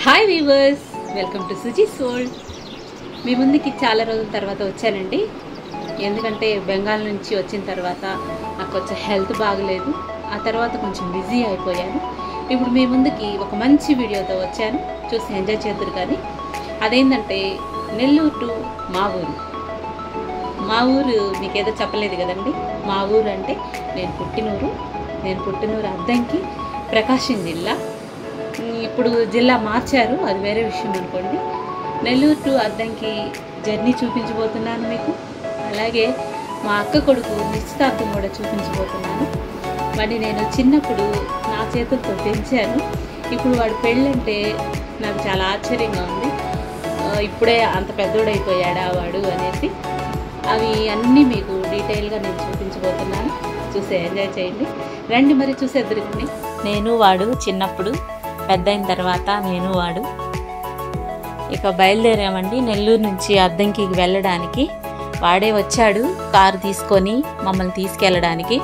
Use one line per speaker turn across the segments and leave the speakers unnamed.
hi viewers welcome to Suji Soul మీ ముందుకి చాలా రోజుల తర్వాత వచ్చానండి ఎందుకంటే బెంగాల్ నుంచి వచ్చిన తర్వాత నాకు కొంచెం హెల్త్ బాగలేదు ఆ తర్వాత కొంచెం బిజీ అయిపోయాను ఇప్పుడు మీ ముందుకి ఒక మంచి వీడియోతో వచ్చాను చూసి ఎంజాయ్ చేద్దరు కానీ అదేంటంటే నెల్లూరు టు మా ఊరు మా ఊరు మీకేదో చెప్పలేదు కదండి మా ఊరు అంటే నేను పుట్టినూరు నేను పుట్టినూరు అద్దంకి ప్రకాశం జిల్లా ఉమ్, ఇప్పుడు జిల్లా మార్చారు అది వేరే విషయం అనుకోండి నెల్లూరు టు అద్దంకి జర్నీ చూపించబోతున్నాను మీకు అలాగే మా అక్క కొడుకు నిశ్చితార్థం కూడా చూపించబోతున్నాను మరి నేను చిన్నప్పుడు నా చేతులతో పెంచాను ఇప్పుడు వాడు పెళ్ళంటే నాకు చాలా ఆశ్చర్యంగా ఉంది ఆ, ఇప్పుడే అంత పెద్దోడైపోయాడా వాడు అనేసి అవి అన్నీ మీకు డీటెయిల్గా నేను చూపించబోతున్నాను చూసి ఎంజాయ్ చేయండి రండి మరి చూసేద్దరికి నేను వాడు చిన్నప్పుడు పెద్ద అయిన తర్వాత నేను వాడు ఇక బయలుదేరామండి నెల్లూరు నుంచి అద్దంకి వెళ్ళడానికి వాడే వచ్చాడు కారు తీసుకొని మమ్మల్ని తీసుకెళ్ళడానికి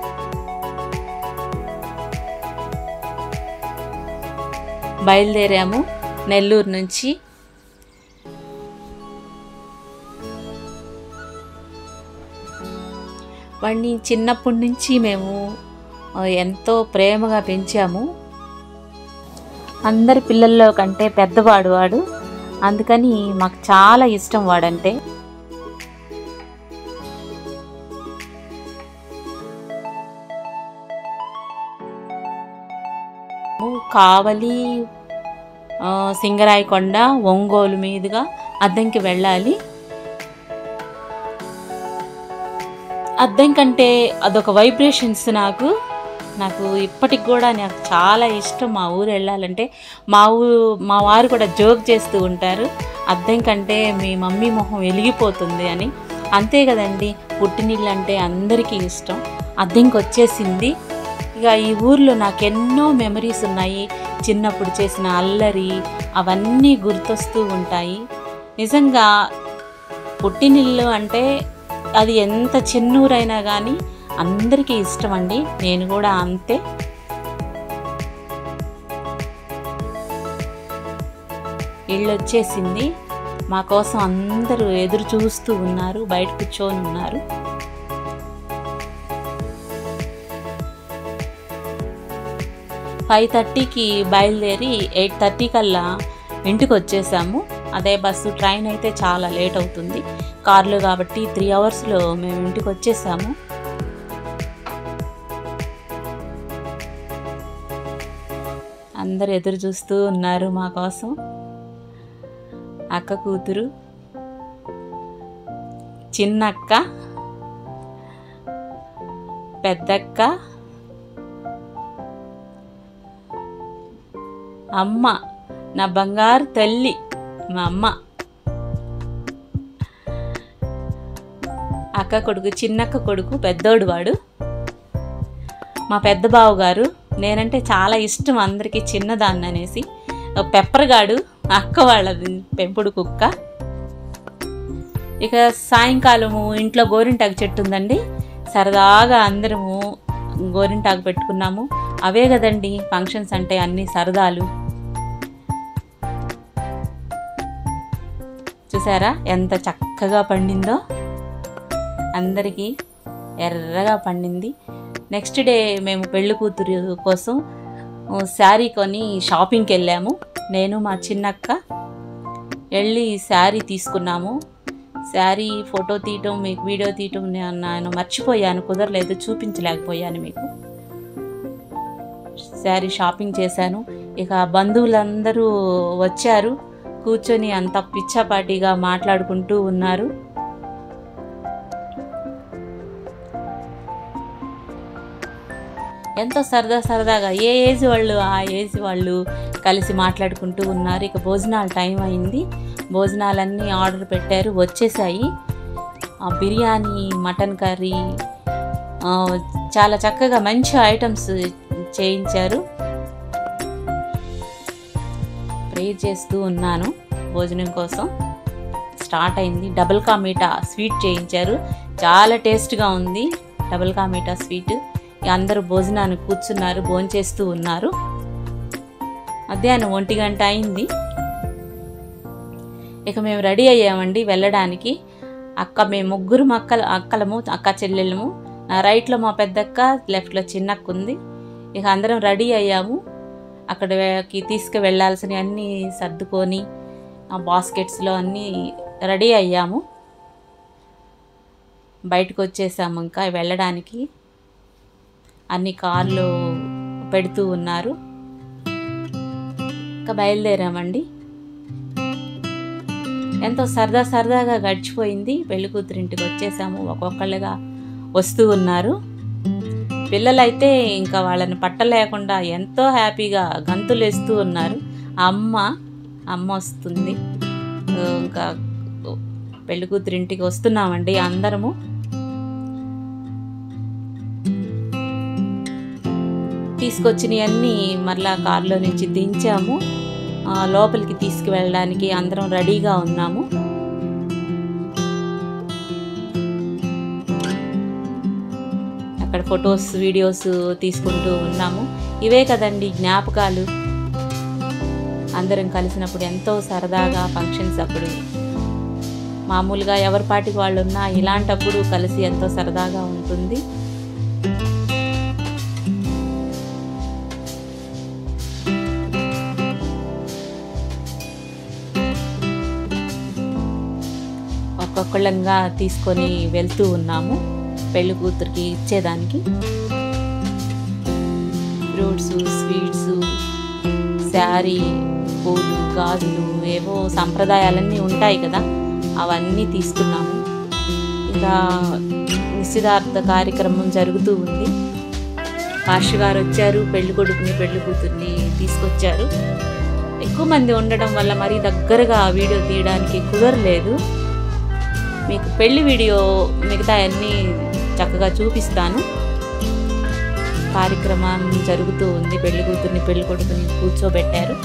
బయలుదేరాము నెల్లూరు నుంచి వాడిని చిన్నప్పటి నుంచి మేము ఆ, ఎంతో ప్రేమగా పెంచాము అందరి పిల్లల్లో కంటే పెద్దవాడు వాడు అందుకని మాకు చాలా ఇష్టం వాడంటే కావలి ఆ, సింగరాయకొండ ఒంగోలు మీదుగా అద్దంకి వెళ్ళాలి అద్దం కంటే అదొక వైబ్రేషన్స్ నాకు నాకు ఇప్పటికి కూడా నాకు చాలా ఇష్టం మా ఊరు వెళ్ళాలంటే మా ఊరు మా వారు కూడా జోక్ చేస్తూ ఉంటారు అద్దం కంటే మీ మమ్మీ మొహం వెలిగిపోతుంది అని అంతే కదండి పుట్టినిల్లు అంటే అందరికీ ఇష్టం అద్దెంకి వచ్చేసింది ఇక ఈ ఊర్లో నాకు ఎన్నో మెమరీస్ ఉన్నాయి చిన్నప్పుడు చేసిన అల్లరి అవన్నీ గుర్తొస్తూ ఉంటాయి నిజంగా పుట్టినిల్లు అంటే అది ఎంత చిన్నూరైనా కానీ అందరికీ ఇష్టం అండి నేను కూడా అంతే ఇల్లు వచ్చేసింది మా కోసం అందరూ ఎదురు చూస్తూ ఉన్నారు బయట కూర్చొని ఉన్నారు ఫైవ్ థర్టీకి బయలుదేరి ఎయిట్ థర్టీ కల్లా ఇంటికి వచ్చేసాము అదే బస్సు ట్రైన్ అయితే చాలా లేట్ అవుతుంది కార్లో కాబట్టి త్రీ అవర్స్లో మేము ఇంటికి వచ్చేసాము అందరు ఎదురు చూస్తూ ఉన్నారు మా కోసం అక్క కూతురు చిన్నక్క పెద్దక్క అమ్మ నా బంగారు తల్లి మా అమ్మ అక్క కొడుకు చిన్నక్క కొడుకు పెద్దోడు వాడు మా పెద్ద బావు గారు నేనంటే చాలా ఇష్టం అందరికీ చిన్నదాన్ని అనేసి పెప్పర్గాడు అక్క వాళ్ళ పెంపుడు కుక్క ఇక సాయంకాలము ఇంట్లో గోరింటాకు చెట్టు ఉందండి సరదాగా అందరము గోరింటాకు పెట్టుకున్నాము అవే కదండి ఫంక్షన్స్ అంటే అన్ని సరదాలు చూసారా ఎంత చక్కగా పండిందో అందరికీ ఎర్రగా పండింది నెక్స్ట్ డే మేము పెళ్లి కూతురు కోసం ఓ శారీ కొని షాపింగ్కి వెళ్ళాము నేను మా చిన్నక్క వెళ్ళి శారీ తీసుకున్నాము శారీ ఫోటో తీయటం మీకు వీడియో తీయటం నేను నేను మర్చిపోయాను కుదరలేదు చూపించలేకపోయాను మీకు శారీ షాపింగ్ చేశాను ఇక బంధువులందరూ వచ్చారు కూర్చొని అంత పిచ్చాపాటిగా మాట్లాడుకుంటూ ఉన్నారు ఎంతో సరదా సరదాగా ఏ ఏజ్ వాళ్ళు ఆ ఏజ్ వాళ్ళు కలిసి మాట్లాడుకుంటూ ఉన్నారు ఇక భోజనాల టైం అయింది భోజనాలన్నీ ఆర్డర్ పెట్టారు వచ్చేసాయి ఆ బిర్యానీ మటన్ కర్రీ ఆ, చాలా చక్కగా మంచి ఐటమ్స్ చేయించారు ప్రే చేస్తూ ఉన్నాను భోజనం కోసం స్టార్ట్ అయింది డబుల్ కా మీఠా స్వీట్ చేయించారు చాలా టేస్ట్గా ఉంది డబుల్ కా మీఠా స్వీట్ ఇక అందరూ భోజనానికి కూర్చున్నారు భోంచేస్తూ ఉన్నారు మధ్యాహ్నం ఒంటి గంట అయింది ఇక మేము రెడీ అయ్యామండి వెళ్ళడానికి అక్క మేము ముగ్గురు అక్కల అక్కలము అక్క చెల్లెళ్ళము నా రైట్లో మా పెద్దక్క లెఫ్ట్లో చిన్నక్క ఉంది ఇక అందరం రెడీ అయ్యాము అక్కడికి తీసుకు వెళ్ళాల్సిన అన్నీ సర్దుకొని ఆ బాస్కెట్స్లో అన్నీ రెడీ అయ్యాము బయటకు వచ్చేసాము ఇంకా వెళ్ళడానికి అన్ని కార్లు పెడుతూ ఉన్నారు ఇంకా బయలుదేరామండి ఎంతో సరదా సరదాగా గడిచిపోయింది పెళ్లి కూతురింటికి వచ్చేసాము ఒక్కొక్కళ్ళుగా వస్తూ ఉన్నారు పిల్లలైతే ఇంకా వాళ్ళని పట్టలేకుండా ఎంతో హ్యాపీగా గంతులు వేస్తూ ఉన్నారు ఆ అమ్మ అమ్మ వస్తుంది ఇంకా పెళ్లి కూతురింటికి వస్తున్నామండి అందరము తీసుకొచ్చినవన్నీ మరలా కారులో నుంచి దించాము ఆ, లోపలికి తీసుకువెళ్ళడానికి అందరం రెడీగా ఉన్నాము అక్కడ ఫొటోస్ వీడియోస్ తీసుకుంటూ ఉన్నాము ఇవే కదండి జ్ఞాపకాలు అందరం కలిసినప్పుడు ఎంతో సరదాగా ఫంక్షన్స్ అప్పుడు మామూలుగా ఎవరి పాటికి వాళ్ళు ఉన్నా ఇలాంటప్పుడు కలిసి ఎంతో సరదాగా ఉంటుంది ఒక్కొక్కళ్ళంగా తీసుకొని వెళ్తూ ఉన్నాము పెళ్లి కూతురికి ఇచ్చేదానికి ఫ్రూట్స్ స్వీట్స్ శారీ పూలు గాజులు ఏవో సంప్రదాయాలన్నీ ఉంటాయి కదా అవన్నీ తీసుకున్నాము ఇంకా నిశ్చితార్థ కార్యక్రమం జరుగుతూ ఉంది పాషి గారు వచ్చారు పెళ్లి కొడుకుని పెళ్లి కూతుర్ని తీసుకొచ్చారు ఎక్కువ మంది ఉండడం వల్ల మరీ దగ్గరగా వీడియో తీయడానికి కుదరలేదు మీకు పెళ్లి వీడియో మిగతా అన్నీ చక్కగా చూపిస్తాను కార్యక్రమం జరుగుతూ ఉంది పెళ్లి కూతుర్ని పెళ్లి కొడుకుని కూర్చోబెట్టారు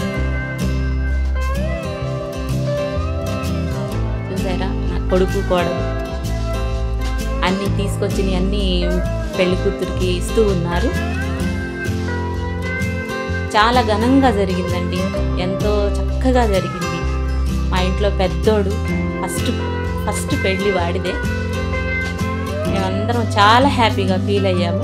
చూసారా నా కొడుకు కోడలు అన్నీ తీసుకొచ్చి అన్నీ పెళ్లి కూతురికి ఇస్తూ ఉన్నారు చాలా ఘనంగా జరిగిందండి ఎంతో చక్కగా జరిగింది మా ఇంట్లో పెద్దోడు ఫస్ట్ ఫస్ట్ పెళ్ళి వాడిదే మేమందరం చాలా హ్యాపీగా ఫీల్ అయ్యాము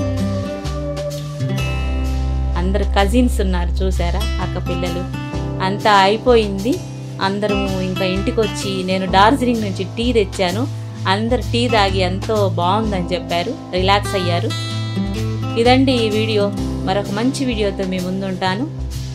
అందరు కజిన్స్ ఉన్నారు చూసారా అక్క పిల్లలు అంతా అయిపోయింది అందరము ఇంకా ఇంటికి వచ్చి నేను డార్జిలింగ్ నుంచి టీ తెచ్చాను అందరు టీ తాగి ఎంతో బాగుందని చెప్పారు రిలాక్స్ అయ్యారు ఇదండి ఈ వీడియో మరొక మంచి వీడియోతో మీ ముందుంటాను